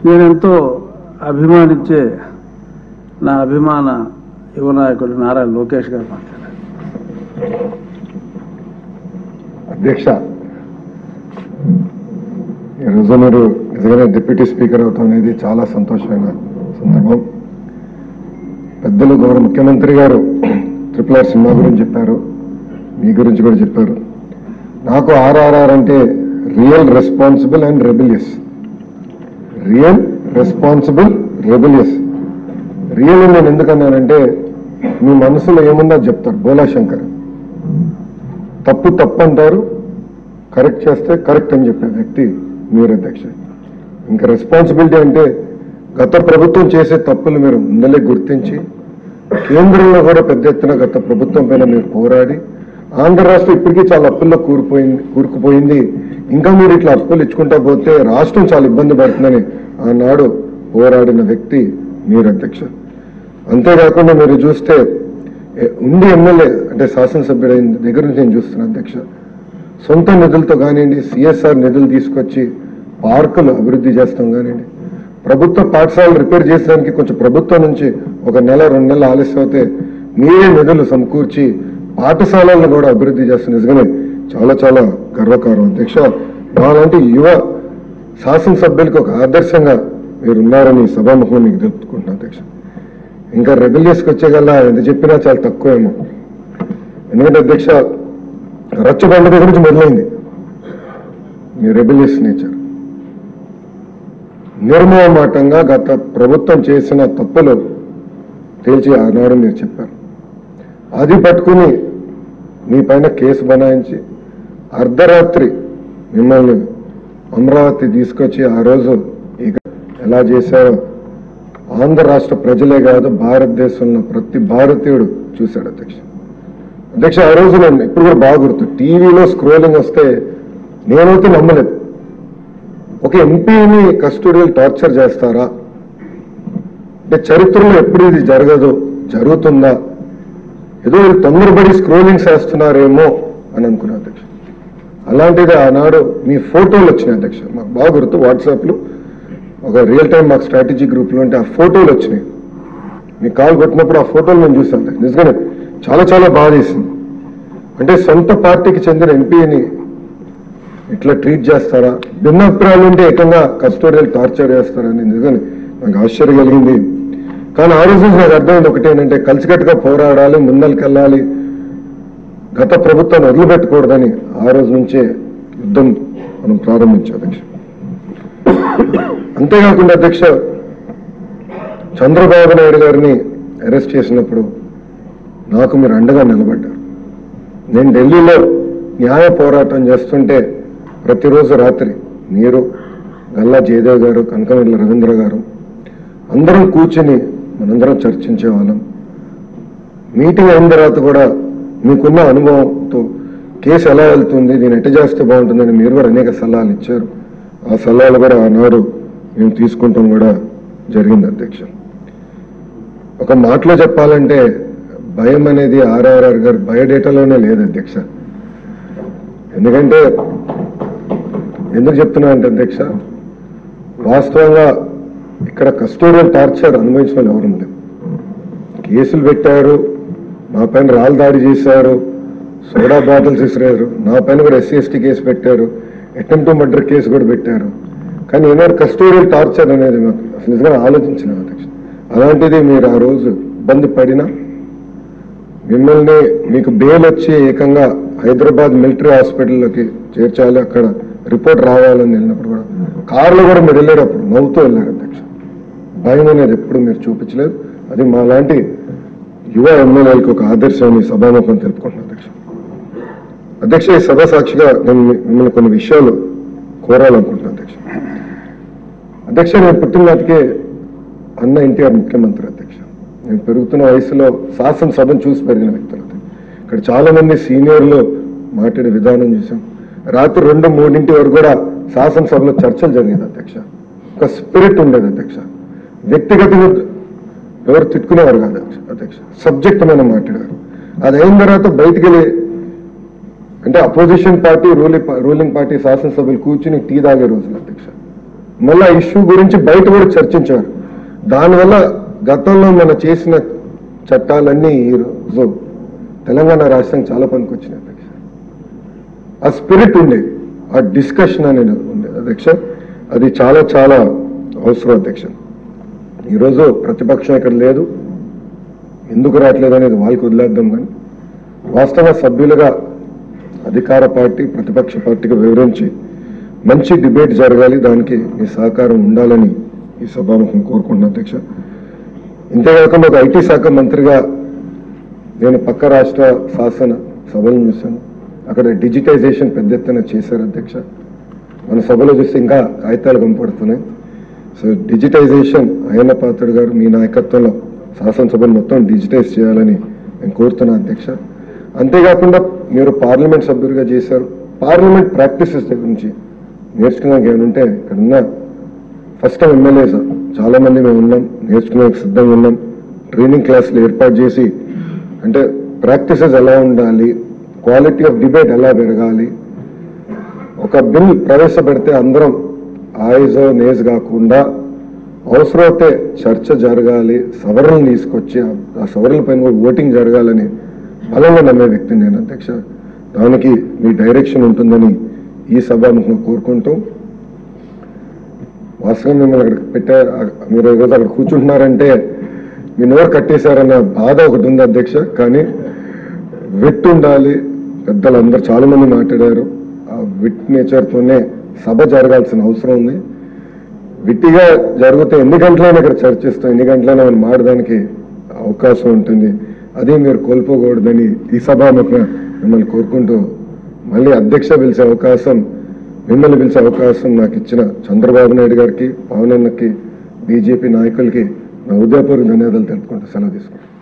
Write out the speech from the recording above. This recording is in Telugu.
నేనెంతో అభిమానించే నా అభిమాన యువ నాయకుడు నారా లోకేష్ గారు మాట్లాడారు అధ్యక్ష ఈరోజు మీరు నిజంగానే డిప్యూటీ స్పీకర్ అవటం అనేది చాలా సంతోషమైన సందర్భం పెద్దలు గౌరవ ముఖ్యమంత్రి గారు ట్రిపుల్ ఆర్ సినిమా గురించి చెప్పారు మీ గురించి కూడా చెప్పారు నాకు ఆర్ఆర్ఆర్ అంటే real responsible and rebellious real responsible rebellious real నేను ఎందుకన్నానంటే మీ మనసులో ఏముందో అది చెప్తారు బోలా శంకర్ తప్పు తప్పు అంటారు కరెక్ట్ చేస్తే కరెక్ట్ అని చెప్పే వ్యక్తి మీరు అధ్యక్ష ఇంకా రెస్పాన్సిబిలిటీ అంటే గత ప్రభుత్వం చేసే తప్పులు మీరు ముందలే గుర్తించి కేంద్రంలో కూడా పెద్ద ఎత్తున గత ప్రభుత్వం పైన మీరు పోరాడి ఆంధ్ర రాష్ట్రం ఇప్పటికీ చాలా అప్పుల్లో కూరుకుపోయింది కూరుకుపోయింది ఇంకా మీరు ఇట్లా అప్పులు ఇచ్చుకుంటా పోతే రాష్ట్రం చాలా ఇబ్బంది పడుతుందని ఆనాడు పోరాడిన వ్యక్తి మీరు అధ్యక్ష అంతేకాకుండా మీరు చూస్తే ఏ- ఉండి ఎమ్మెల్యే అంటే శాసనసభ్యుడైన దగ్గర నుంచి నేను చూస్తున్నాను అధ్యక్ష సొంత నిధులతో కానివ్వండి సిఎస్ఆర్ నిధులు తీసుకొచ్చి పార్కులు అభివృద్ధి చేస్తాం కానివ్వండి ప్రభుత్వ పాఠశాలలు రిపేర్ చేసడానికి కొంచెం ప్రభుత్వం నుంచి ఒక నెల రెండు నెలలు ఆలస్యం అయితే మీరే నిధులు సమకూర్చి పాఠశాలలను కూడా అభివృద్ధి చేస్తున్న నిజంగానే చాలా చాలా గర్వకారం అధ్యక్ష మాలాంటి యువ శాసనసభ్యులకు ఒక ఆదర్శంగా మీరు ఉన్నారని సభాముఖంగా మీకు తెలుపుకుంటున్నాను అధ్యక్ష ఇంకా రెబెలియస్కి వచ్చేగల్లా ఎంత చెప్పినా చాలా తక్కువేమో ఎందుకంటే అధ్యక్ష రచ్చబండ దగ్గర నుంచి మొదలైంది మీ రెబెలియస్ నేచర్ నిర్మోహమాటంగా గత ప్రభుత్వం చేసిన తప్పులు తేల్చి ఆనాడు మీరు చెప్పారు అది పట్టుకుని మీ పైన కేసు బనాయించి అర్ధరాత్రి మిమ్మల్ని అమరావతి తీసుకొచ్చి ఆ రోజు ఇక ఎలా చేశారో ఆంధ్ర రాష్ట్ర ప్రజలే కాదు భారతదేశంలో ప్రతి భారతీయుడు చూశాడు అధ్యక్ష అధ్యక్ష ఆ రోజు నేను ఇప్పుడు కూడా బాగా గుర్తు టీవీలో స్క్రోలింగ్ వస్తే నేనైతే నమ్మలేదు ఒక ఎంపీని కస్టోడియల్ టార్చర్ చేస్తారా అంటే చరిత్రలో ఎప్పుడు ఇది జరగదు జరుగుతుందా ఏదో వీళ్ళు తొందరపడి స్క్రోలింగ్ చేస్తున్నారేమో అని అనుకున్నా అధ్యక్ష అలాంటిది ఆనాడు మీ ఫోటోలు వచ్చినాయి అధ్యక్ష మాకు బాగా గుర్తు వాట్సాప్లో ఒక రియల్ టైం మాకు స్ట్రాటజీ గ్రూప్లో అంటే ఆ ఫోటోలు వచ్చినాయి మీ కాల్ కొట్టినప్పుడు ఆ ఫోటోలు నేను చూసాను అధ్యక్ష. నిజంగానే చాలా చాలా బాధ వేసింది అంటే సొంత పార్టీకి చెందిన ఎంపీని ఇట్లా ట్రీట్ చేస్తారా భిన్నాభిప్రాయాలు ఉంటే ఏకంగా కస్టోడియల్ టార్చర్ చేస్తారని నిజంగానే నాకు ఆశ్చర్యం కలిగింది కానీ ఆ రోజు నుంచి నాకు అర్థమైంది ఒకటి ఏంటంటే కలిసికట్టుగా పోరాడాలి ముందరికెళ్ళాలి గత ప్రభుత్వాన్ని వదిలిపెట్టకూడదని ఆ రోజు నుంచే యుద్ధం మనం ప్రారంభించాం అధ్యక్ష అంతేకాకుండా అధ్యక్ష చంద్రబాబు నాయుడు గారిని అరెస్ట్ చేసినప్పుడు నాకు మీరు అండగా నిలబడ్డారు నేను ఢిల్లీలో న్యాయ పోరాటం చేస్తుంటే ప్రతిరోజు రాత్రి మీరు గల్లా జయదేవ్ గారు కనకనెల్ల రవీంద్ర గారు అందరం కూర్చుని మనందరం చర్చించే వాళ్ళం మీటింగ్ అయిన తర్వాత కూడా మీకున్న అనుభవంతో కేసు ఎలా వెళ్తుంది దీన్ని ఎట్ట చేస్తే బాగుంటుందని మీరు కూడా అనేక సలహాలు ఇచ్చారు ఆ సలహాలు కూడా ఆనాడు మేము తీసుకుంటాం కూడా జరిగింది అధ్యక్ష ఒక మాటలో చెప్పాలంటే భయం అనేది ఆర్ఆర్ఆర్ గారు బయోడేటాలోనే లేదు అధ్యక్ష ఎందుకంటే ఎందుకు చెప్తున్నా అంటే అధ్యక్ష వాస్తవంగా ఇక్కడ కస్టోడియల్ టార్చర్ అనుభవించిన వాళ్ళు ఎవరు లేదు కేసులు పెట్టారు మా పైన రాళ్ళు దాడి చేశారు సోడా బాటిల్స్ ఇసిరారు నా పైన కూడా ఎస్సీ ఎస్టీ కేసు పెట్టారు అటెంప్ట్ మర్డర్ కేసు కూడా పెట్టారు కానీ ఏమైనా కస్టోడియల్ టార్చర్ అనేది మాకు అసలు నిజంగా ఆలోచించిన అధ్యక్ష అలాంటిది మీరు ఆ రోజు ఇబ్బంది పడినా మిమ్మల్ని మీకు బెయిల్ వచ్చి ఏకంగా హైదరాబాద్ మిలిటరీ హాస్పిటల్లోకి చేర్చాలి అక్కడ రిపోర్ట్ రావాలని వెళ్ళినప్పుడు కూడా కారులో కూడా మీరు వెళ్ళేటప్పుడు నవ్వుతూ వెళ్ళారు అధ్యక్ష భయం అనేది ఎప్పుడు మీరు చూపించలేదు అది మా లాంటి యువ ఎమ్మెల్యేలకు ఒక ఆదర్శాన్ని సభాముఖం తెలుపుకుంటున్నాను అధ్యక్ష అధ్యక్ష ఈ సభ సాక్షిగా నేను మీ- మిమ్మల్ని కొన్ని విషయాలు కోరాలనుకుంటున్నాను అధ్యక్ష అధ్యక్ష నేను పుట్టిన నాటికే అన్న ఎన్టీఆర్ ముఖ్యమంత్రి అధ్యక్ష నేను పెరుగుతున్న వయసులో శాసనసభను చూసి పెరిగిన వ్యక్తులు ఇక్కడ చాలా మంది సీనియర్లు మాట్లాడే విధానం చూసాం రాత్రి రెండు మూడింటి వరకు కూడా శాసనసభలో చర్చలు జరిగేది అధ్యక్ష ఒక స్పిరిట్ ఉండేది అధ్యక్ష వ్యక్తిగతంగా ఎవరు తిట్టుకునేవారు కాదు అధ్యక్ష అధ్యక్ష సబ్జెక్ట్ మీద మాట్లాడారు అది అయిన తర్వాత బయటికి వెళ్ళి అంటే opposition party ruling ruling party శాసనసభ్యులు కూర్చుని టీ తాగే రోజులు అధ్యక్ష మళ్ళీ ఆ ఇష్యూ గురించి బయట కూడా చర్చించారు దానివల్ల గతంలో మనం చేసిన చట్టాలన్నీ ఈరోజు తెలంగాణ రాష్ట్రం చాలా పనికొచ్చినాయి అధ్యక్ష ఆ స్పిరిట్ ఉండేది ఆ డిస్కషన్ అనేది ఉండేది అధ్యక్ష అది చాలా చాలా అవసరం అధ్యక్ష ఈరోజు ప్రతిపక్షం ఇక్కడ లేదు ఎందుకు రావట్లేదు అనేది వాళ్ళకి వదిలేద్దాం కానీ వాస్తవ సభ్యులుగా అధికార పార్టీ ప్రతిపక్ష పార్టీకి వివరించి మంచి డిబేట్ జరగాలి దానికి మీ సహకారం ఉండాలని ఈ సభాముఖం కోరుకుంటున్నా అధ్యక్ష ఇంతేకాకుండా ఒక ఐటీ శాఖ మంత్రిగా నేను పక్క రాష్ట్ర శాసన సభలను చూశాను అక్కడ డిజిటైజేషన్ పెద్ద ఎత్తున చేశారు అధ్యక్ష మన సభలో చూస్తే ఇంకా కాగితాలు కనపడుతున్నాయి సో డిజిటైజేషన్ అయ్యన్న పాత్రుడు గారు మీ నాయకత్వంలో శాసనసభను మొత్తం డిజిటైజ్ చేయాలని నేను కోరుతున్నా అధ్యక్ష అంతేకాకుండా మీరు పార్లమెంట్ సభ్యులుగా చేశారు పార్లమెంట్ ప్రాక్టీసెస్ గురించి నేర్చుకున్నాక ఏమంటే ఇక్కడ ఉన్న ఫస్ట్ టైం ఎమ్మెల్యేస్ చాలా మంది మేము ఉన్నాం నేర్చుకునేందుకు సిద్ధంగా ఉన్నాం ట్రైనింగ్ క్లాసులు ఏర్పాటు చేసి అంటే ప్రాక్టీసెస్ ఎలా ఉండాలి క్వాలిటీ ఆఫ్ డిబేట్ ఎలా పెరగాలి ఒక బిల్ ప్రవేశపెడితే అందరం ఆయిజ్ నేజ్ కాకుండా అవసరమైతే చర్చ జరగాలి సవరణలు తీసుకొచ్చి ఆ- ఆ సవరణల పైన కూడా ఓటింగ్ జరగాలని బలంగా నమ్మే వ్యక్తిని నేను అధ్యక్ష దానికి మీ డైరెక్షన్ ఉంటుందని ఈ సభాముఖంగా కోరుకుంటూ వాస్తవం మిమ్మల్ని అక్కడ పెట్టా మీరు ఈరోజు అక్కడ కూర్చుంటున్నారంటే మీ నోరు కట్టేశారన్న బాధ ఒకటి ఉంది అధ్యక్ష కానీ విట్ ఉండాలి పెద్దలు అందరు చాలా మంది మాట్లాడారు ఆ విట్ నేచర్తోనే సభ జరగాల్సిన అవసరం ఉంది విట్టిగా జరిగితే ఎన్ని గంటలైనా ఇక్కడ చర్చిస్తాం ఎన్ని గంటలైనా మనం మాడడానికి అవకాశం ఉంటుంది అది మీరు కోల్పోకూడదని ఈ సభాముఖంగా మిమ్మల్ని కోరుకుంటూ మళ్ళీ అధ్యక్ష పిలిచే అవకాశం మిమ్మల్ని పిలిచే అవకాశం నాకు ఇచ్చిన చంద్రబాబు నాయుడు గారికి పవన్ అన్నకి బీజేపీ నాయకులకి నా ఉదయపూర్వక ధన్యవాదాలు తెలుపుకుంటూ సెలవు తీసుకుంటాను